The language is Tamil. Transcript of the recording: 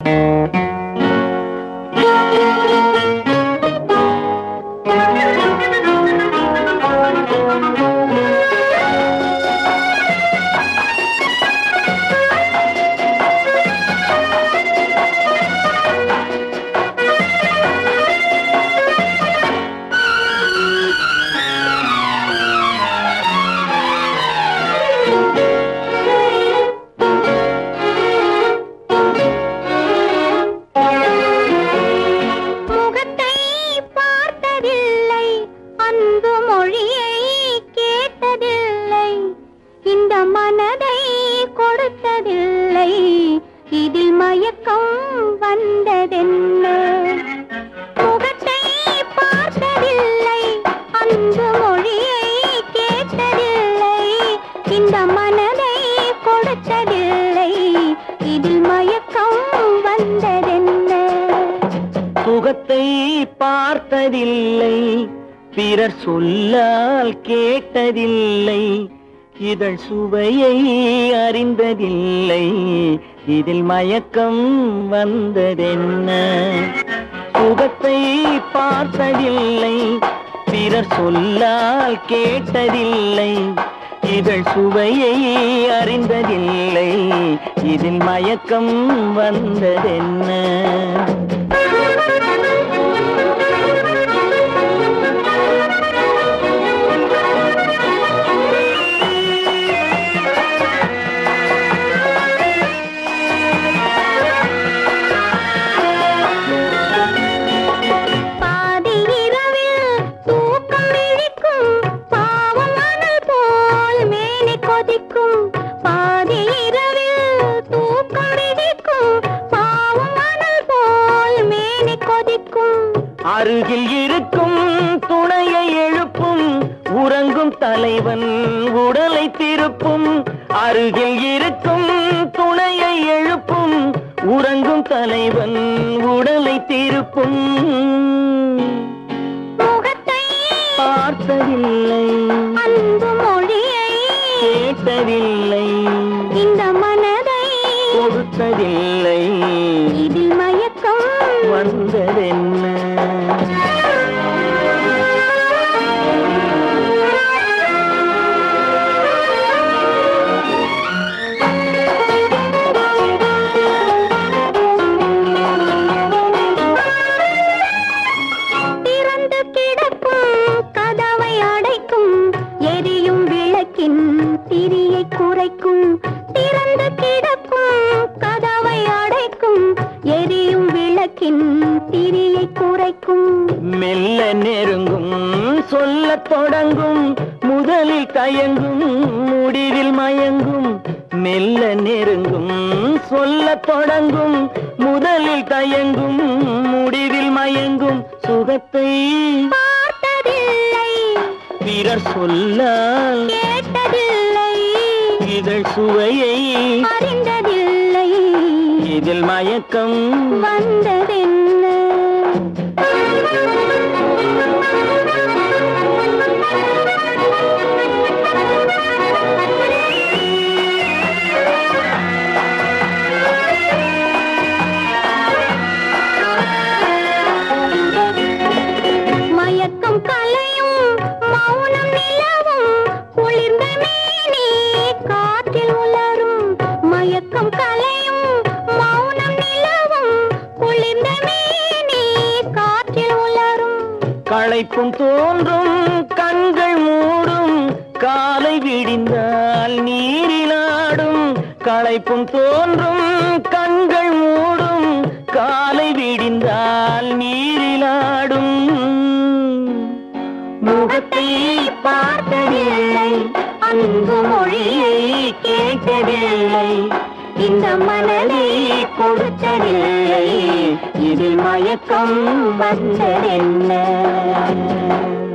முகத்தை பார்த்ததில்லை அன்பு மொழியை கேட்டதில்லை இந்த மனதை கொடுத்ததில்லை இதில் மயக்கம் வந்ததென்ன முகத்தை பார்த்ததில்லை அன்பு மொழியை கேட்டதில்லை இந்த மனதை கொடுத்ததில்லை இதில் மயக்கம் வந்ததென்ன சுகத்தை பார்த்ததில்லை பிறர் சொல்லால் கேட்டதில்லை இதழ் சுவையை அறிந்ததில்லை இதில் மயக்கம் வந்ததென்ன சுகத்தை பார்த்ததில்லை பிறர் சொல்லால் கேட்டதில்லை இதழ் சுவையை அறிந்ததில்லை இதில் மயக்கம் வந்ததென்ன பாதி இரவில் தூக்கம் இழிக்கும் பாவம் மணல் போல் மேனி கொதிக்கும் பாதி இரவில் தூக்கம் இழிக்கும் பாவம் மணல் போல் மேனி கொதிக்கும் அருகில் இருக்கும் துணையை எழுப்பும் உறங்கும் தலைவன் உடலை திருப்பும் அருகில் இருக்கும் துணையை எழுப்பும் உறங்கும் தலைவன் உடலை திருப்பும் முகத்தை பார்த்ததில்லை அன்பு மொழியை கேட்டதில்லை இந்த மனதை கொடுத்ததில்லை இதில் மயக்கம் வந்ததென்ன திறந்து கிடக்கும் கதவை அடைக்கும் எரியும் விளக்கின் திரியை குறைக்கும் திறந்து கிடக்கும் கதவை அடைக்கும் எரியும் விளக்கின் திரியை குறைக்கும் மெல்ல நெருங்கும் சொல்லத் தொடங்கும் முதலில் தயங்கும் முடிவில் மயங்கும் மெல்ல நெருங்கும் சொல்லத் தொடங்கும் முதலில் தயங்கும் முடிவில் மயங்கும் சுகத்தை பார்த்ததில்லை பிறர் சொல்லால் கேட்டதில்லை இதழ் சுவையை அறிந்ததில்லை இதில் மயக்கம் வந்ததென்ன மயக்கம் கலையும் மௌனம் நிலவும் குளிர்ந்த மேனி காற்றில் உலரும் மயக்கம் கலையும் மௌனம் நிலவும் குளிர்ந்த மேனி காற்றில் உலரும் களைப்பும் தோன்றும் கண்கள் மூடும் காலை விடிந்தால் நீரிலாடும் களைப்பும் தோன்றும் கண்கள் மூடும் காலை விடிந்தால் நீரிலாடும் முகத்தை பார்த்ததில்லை அன்பு மொழியை கேட்டதில்லை இந்த மனதை கொடுத்ததில்லை இதில் மயக்கம் வந்ததென்ன